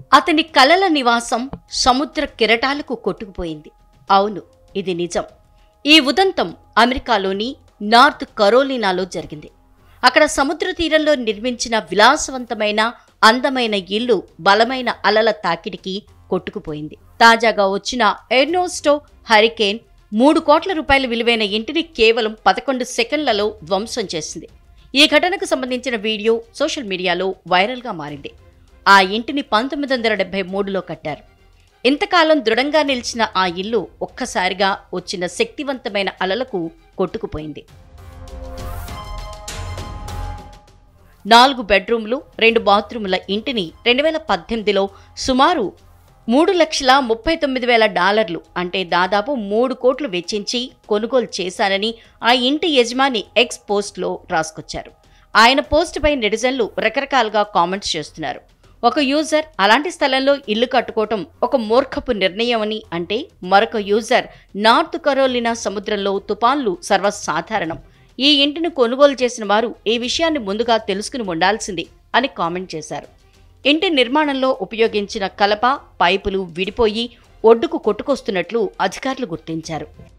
అతని కలల నివాసం సముద్ర కిరటాలకు కొట్టుకుపోయింది అవును ఇది నిజం ఈ ఉదంతం అమెరికాలోని నార్త్ కరోలినాలో జరిగింది అక్కడ సముద్ర తీరంలో నిర్మించిన విలాసవంతమైన అందమైన ఇల్లు బలమైన అలల తాకిడికి కొట్టుకుపోయింది తాజాగా వచ్చిన ఎర్నోస్టో హరికేన్ మూడు కోట్ల రూపాయల విలువైన ఇంటిని కేవలం పదకొండు సెకండ్లలో ధ్వంసం చేసింది ఈ ఘటనకు సంబంధించిన వీడియో సోషల్ మీడియాలో వైరల్గా మారింది ఆ ఇంటిని పంతొమ్మిది వందల డెబ్బై మూడులో కట్టారు ఇంతకాలం దృఢంగా నిలిచిన ఆ ఇల్లు ఒక్కసారిగా వచ్చిన శక్తివంతమైన అలలకు కొట్టుకుపోయింది నాలుగు బెడ్రూమ్లు రెండు బాత్రూముల ఇంటిని రెండు వేల పద్దెనిమిదిలో సుమారు మూడు లక్షల ముప్పై తొమ్మిది వేల డాలర్లు అంటే దాదాపు మూడు కోట్లు వెచ్చించి కొనుగోలు చేశానని ఆ ఇంటి యజమాని ఎక్స్ పోస్ట్లో రాసుకొచ్చారు ఆయన పోస్టుపై నెటిజన్లు రకరకాలుగా కామెంట్స్ చేస్తున్నారు ఒక యూజర్ అలాంటి స్థలంలో ఇల్లు కట్టుకోవటం ఒక మూర్ఖపు నిర్ణయం అని అంటే మరొక యూజర్ నార్త్ కరోలినా సముద్రంలో తుపాన్లు సర్వసాధారణం ఈ ఇంటిని కొనుగోలు చేసిన వారు ఈ విషయాన్ని ముందుగా తెలుసుకుని ఉండాల్సింది అని కామెంట్ చేశారు ఇంటి నిర్మాణంలో ఉపయోగించిన కలప పైపులు విడిపోయి ఒడ్డుకు కొట్టుకొస్తున్నట్లు అధికారులు గుర్తించారు